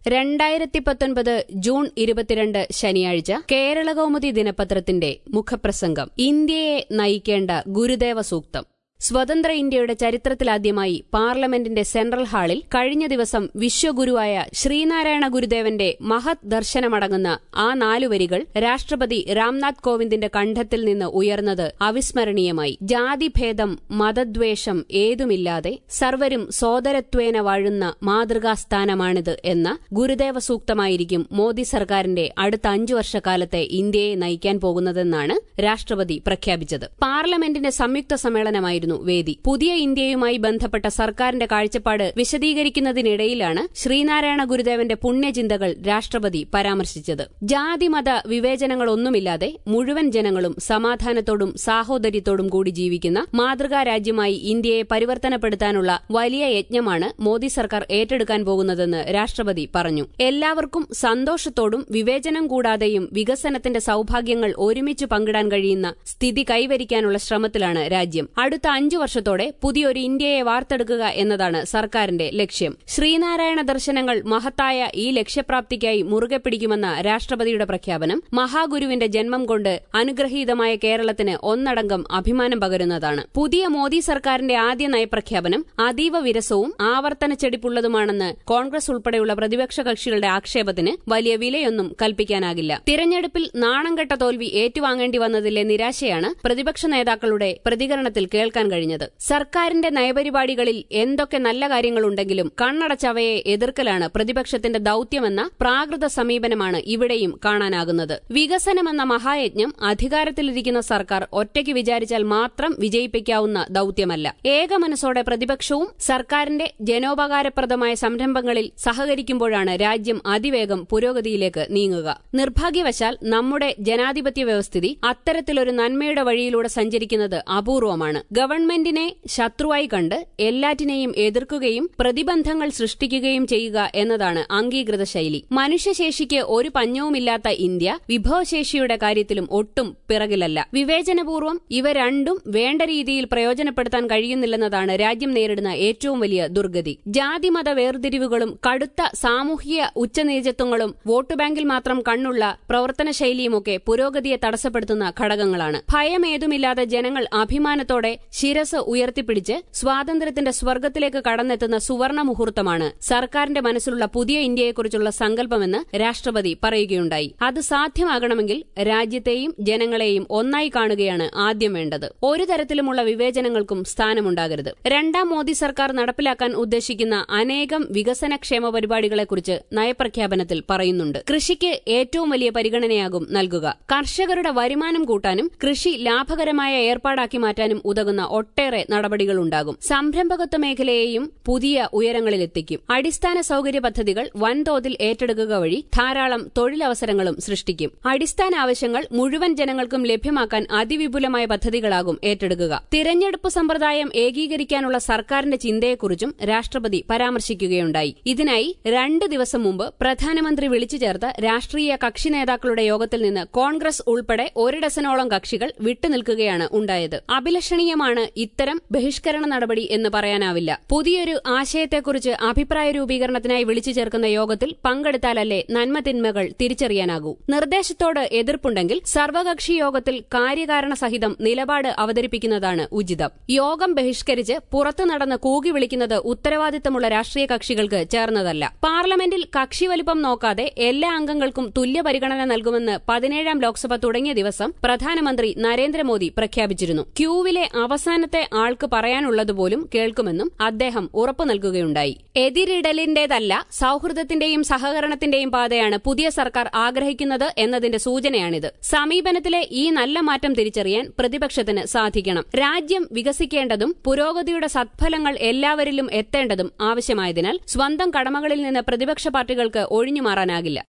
രണ്ടായിരത്തി പത്തൊൻപത് ജൂൺ ഇരുപത്തിരണ്ട് ശനിയാഴ്ച കേരളകൗമുദി ദിനപത്രത്തിന്റെ മുഖപ്രസംഗം ഇന്ത്യയെ നയിക്കേണ്ട ഗുരുദേവ സൂക്തം സ്വതന്ത്ര ഇന്ത്യയുടെ ചരിത്രത്തിലാദ്യമായി പാർലമെന്റിന്റെ സെൻട്രൽ ഹാളിൽ കഴിഞ്ഞ ദിവസം വിശ്വഗുരുവായ ശ്രീനാരായണ ഗുരുദേവന്റെ മഹത് ദർശനമടങ്ങുന്ന ആ നാലു വരികൾ രാഷ്ട്രപതി രാംനാഥ് കോവിന്ദിന്റെ കണ്ഠത്തിൽ നിന്ന് ഉയർന്നത് അവിസ്മരണീയമായി ജാതിഭേദം മതദ്വേഷം ഏതുമില്ലാതെ സർവരും സോദരത്വേന വാഴുന്ന മാതൃകാസ്ഥാനമാണിത് എന്ന ഗുരുദേവ സൂക്തമായിരിക്കും മോദി സർക്കാരിന്റെ അടുത്ത അഞ്ചു വർഷക്കാലത്തെ ഇന്ത്യയെ നയിക്കാൻ പോകുന്നതെന്നാണ് രാഷ്ട്രപതി പ്രഖ്യാപിച്ചത് പാർലമെന്റിന്റെ സംയുക്ത സമ്മേളനമായിരുന്നു വേദി പുതിയ ഇന്ത്യയുമായി ബന്ധപ്പെട്ട സർക്കാരിന്റെ കാഴ്ചപ്പാട് വിശദീകരിക്കുന്നതിനിടയിലാണ് ശ്രീനാരായണ ഗുരുദേവന്റെ പുണ്യചിന്തകൾ രാഷ്ട്രപതി പരാമർശിച്ചത് ജാതിമത വിവേചനങ്ങളൊന്നുമില്ലാതെ മുഴുവൻ ജനങ്ങളും സമാധാനത്തോടും സാഹോദര്യത്തോടും കൂടി ജീവിക്കുന്ന മാതൃകാ രാജ്യമായി ഇന്ത്യയെ പരിവർത്തനപ്പെടുത്താനുള്ള വലിയ യജ്ഞമാണ് മോദി സർക്കാർ ഏറ്റെടുക്കാൻ പോകുന്നതെന്ന് രാഷ്ട്രപതി പറഞ്ഞു എല്ലാവർക്കും സന്തോഷത്തോടും വിവേചനം കൂടാതെയും വികസനത്തിന്റെ സൌഭാഗ്യങ്ങൾ ഒരുമിച്ച് പങ്കിടാൻ കഴിയുന്ന സ്ഥിതി കൈവരിക്കാനുള്ള ശ്രമത്തിലാണ് രാജ്യം അടുത്ത അഞ്ചു വർഷത്തോടെ പുതിയൊരു ഇന്ത്യയെ വാർത്തെടുക്കുക എന്നതാണ് സർക്കാരിന്റെ ലക്ഷ്യം ശ്രീനാരായണ ദർശനങ്ങൾ മഹത്തായ ഈ ലക്ഷ്യപ്രാപ്തിക്കായി മുറുകെ പിടിക്കുമെന്ന രാഷ്ട്രപതിയുടെ പ്രഖ്യാപനം മഹാഗുരുവിന്റെ ജന്മം കൊണ്ട് അനുഗ്രഹീതമായ കേരളത്തിന് ഒന്നടങ്കം അഭിമാനം പകരുന്നതാണ് പുതിയ മോദി സർക്കാരിന്റെ ആദ്യ നയപ്രഖ്യാപനം അതീവ വിരസവും ആവർത്തന ചെടിപ്പുള്ളതുമാണെന്ന് കോൺഗ്രസ് ഉൾപ്പെടെയുള്ള പ്രതിപക്ഷ കക്ഷികളുടെ ആക്ഷേപത്തിന് വലിയ വിലയൊന്നും കൽപ്പിക്കാനാകില്ല തിരഞ്ഞെടുപ്പിൽ നാണംകെട്ട തോൽവി ഏറ്റുവാങ്ങേണ്ടി വന്നതിലെ നിരാശയാണ് പ്രതിപക്ഷ നേതാക്കളുടെ പ്രതികരണത്തിൽ കേൾക്കാൻ കഴിഞ്ഞത് സർക്കാരിന്റെ നയപരിപാടികളിൽ എന്തൊക്കെ നല്ല കാര്യങ്ങളുണ്ടെങ്കിലും കണ്ണടച്ചവയെ എതിർക്കലാണ് പ്രതിപക്ഷത്തിന്റെ ദൌത്യമെന്ന പ്രാകൃത സമീപനമാണ് ഇവിടെയും കാണാനാകുന്നത് വികസനമെന്ന മഹായജ്ഞം അധികാരത്തിലിരിക്കുന്ന സർക്കാർ ഒറ്റയ്ക്ക് വിചാരിച്ചാൽ മാത്രം വിജയിപ്പിക്കാവുന്ന ദൌത്യമല്ല ഏകമനസ്സോടെ പ്രതിപക്ഷവും സർക്കാരിന്റെ ജനോപകാരപ്രദമായ സംരംഭങ്ങളിൽ സഹകരിക്കുമ്പോഴാണ് രാജ്യം അതിവേഗം പുരോഗതിയിലേക്ക് നീങ്ങുക നിർഭാഗ്യവശാൽ നമ്മുടെ ജനാധിപത്യ വ്യവസ്ഥിതി അത്തരത്തിലൊരു നന്മയുടെ വഴിയിലൂടെ സഞ്ചരിക്കുന്നത് അപൂർവമാണ് ഗവൺമെന്റിനെ ശത്രുവായി കണ്ട് എല്ലാറ്റിനെയും എതിർക്കുകയും പ്രതിബന്ധങ്ങൾ സൃഷ്ടിക്കുകയും ചെയ്യുക എന്നതാണ് അംഗീകൃത ശൈലി മനുഷ്യശേഷിക്ക് ഒരു പഞ്ഞവുമില്ലാത്ത ഇന്ത്യ വിഭവശേഷിയുടെ കാര്യത്തിലും ഒട്ടും പിറകിലല്ല വിവേചനപൂർവ്വം ഇവ രണ്ടും വേണ്ട രീതിയിൽ പ്രയോജനപ്പെടുത്താൻ കഴിയുന്നില്ലെന്നതാണ് രാജ്യം നേരിടുന്ന ഏറ്റവും വലിയ ദുർഗതി ജാതിമത വേർതിരിവുകളും കടുത്ത സാമൂഹിക ഉച്ചനീചത്വങ്ങളും വോട്ട് ബാങ്കിൽ മാത്രം കണ്ണുള്ള പ്രവർത്തന ശൈലിയുമൊക്കെ പുരോഗതിയെ തടസ്സപ്പെടുത്തുന്ന ഘടകങ്ങളാണ് ഭയമേതുമില്ലാതെ ജനങ്ങൾ അഭിമാനത്തോടെ ശിരസ് ഉയർത്തിപ്പിടിച്ച് സ്വാതന്ത്ര്യത്തിന്റെ സ്വർഗത്തിലേക്ക് കടന്നെത്തുന്ന സുവർണ മുഹൂർത്തമാണ് സർക്കാരിന്റെ മനസ്സിലുള്ള പുതിയ ഇന്ത്യയെക്കുറിച്ചുള്ള സങ്കല്പമെന്ന് രാഷ്ട്രപതി പറയുകയുണ്ടായി അത് സാധ്യമാകണമെങ്കിൽ രാജ്യത്തെയും ജനങ്ങളെയും ഒന്നായി കാണുകയാണ് ആദ്യം വേണ്ടത് ഒരു തരത്തിലുമുള്ള വിവേചനങ്ങൾക്കും സ്ഥാനമുണ്ടാകരുത് രണ്ടാം മോദി സർക്കാർ നടപ്പിലാക്കാൻ ഉദ്ദേശിക്കുന്ന അനേകം വികസനക്ഷേമ പരിപാടികളെക്കുറിച്ച് നയപ്രഖ്യാപനത്തിൽ പറയുന്നുണ്ട് കൃഷിക്ക് ഏറ്റവും വലിയ പരിഗണനയാകും നൽകുക കർഷകരുടെ വരുമാനം കൂട്ടാനും കൃഷി ലാഭകരമായ ഏർപ്പാടാക്കി മാറ്റാനും ഉതകുന്ന ഒട്ടേറെ നടപടികളുണ്ടാകും സംരംഭകത്വ മേഖലയെയും പുതിയ ഉയരങ്ങളിലെത്തിക്കും അടിസ്ഥാന സൌകര്യ പദ്ധതികൾ വൻതോതിൽ ഏറ്റെടുക്കുക വഴി ധാരാളം തൊഴിലവസരങ്ങളും സൃഷ്ടിക്കും അടിസ്ഥാന ആവശ്യങ്ങൾ മുഴുവൻ ജനങ്ങൾക്കും ലഭ്യമാക്കാൻ അതിവിപുലമായ പദ്ധതികളാകും ഏറ്റെടുക്കുക തിരഞ്ഞെടുപ്പ് സമ്പ്രദായം ഏകീകരിക്കാനുള്ള സർക്കാരിന്റെ ചിന്തയെക്കുറിച്ചും രാഷ്ട്രപതി പരാമർശിക്കുകയുണ്ടായി ഇതിനായി രണ്ട് ദിവസം മുമ്പ് പ്രധാനമന്ത്രി വിളിച്ചു ചേർത്ത രാഷ്ട്രീയ കക്ഷി നേതാക്കളുടെ യോഗത്തിൽ നിന്ന് കോൺഗ്രസ് ഉൾപ്പെടെ ഒരു ഡസനോളം കക്ഷികൾ വിട്ടുനിൽക്കുകയാണ് ഉണ്ടായത് അഭിലഷണീയമാണ് ഇത്തരം ബഹിഷ്കരണ നടപടി എന്ന് പറയാനാവില്ല പുതിയൊരു ആശയത്തെക്കുറിച്ച് അഭിപ്രായ രൂപീകരണത്തിനായി വിളിച്ചു ചേർക്കുന്ന യോഗത്തിൽ പങ്കെടുത്താലല്ലേ നന്മതിന്മകൾ തിരിച്ചറിയാനാകൂ നിർദ്ദേശത്തോട് എതിർപ്പുണ്ടെങ്കിൽ സർവകക്ഷി യോഗത്തിൽ കാര്യകാരണ സഹിതം നിലപാട് അവതരിപ്പിക്കുന്നതാണ് ഉചിതം യോഗം ബഹിഷ്കരിച്ച് പുറത്തു നടന്ന് കൂകി വിളിക്കുന്നത് ഉത്തരവാദിത്തമുള്ള രാഷ്ട്രീയ കക്ഷികൾക്ക് ചേർന്നതല്ല പാർലമെന്റിൽ കക്ഷി വലിപ്പം നോക്കാതെ എല്ലാ അംഗങ്ങൾക്കും തുല്യ പരിഗണന നൽകുമെന്ന് പതിനേഴാം ലോക്സഭ തുടങ്ങിയ ദിവസം പ്രധാനമന്ത്രി നരേന്ദ്രമോദി പ്രഖ്യാപിച്ചിരുന്നു ക്യൂവിലെ അവസാനത്തെ ആൾക്ക് പറയാനുള്ളതുപോലും കേൾക്കുമെന്നും അദ്ദേഹം ഉറപ്പു നൽകുകയുണ്ടായി എതിരിടലിന്റേതല്ല സൌഹൃദത്തിന്റെയും സഹകരണത്തിന്റെയും പാതയാണ് പുതിയ സർക്കാർ ആഗ്രഹിക്കുന്നത് എന്നതിന്റെ സൂചനയാണിത് സമീപനത്തിലെ ഈ നല്ല മാറ്റം തിരിച്ചറിയാൻ പ്രതിപക്ഷത്തിന് സാധിക്കണം രാജ്യം വികസിക്കേണ്ടതും പുരോഗതിയുടെ സത്ഫലങ്ങൾ എല്ലാവരിലും എത്തേണ്ടതും ആവശ്യമായതിനാൽ സ്വന്തം കടമകളിൽ നിന്ന് പ്രതിപക്ഷ പാർട്ടികൾക്ക് ഒഴിഞ്ഞുമാറാനാകില്ല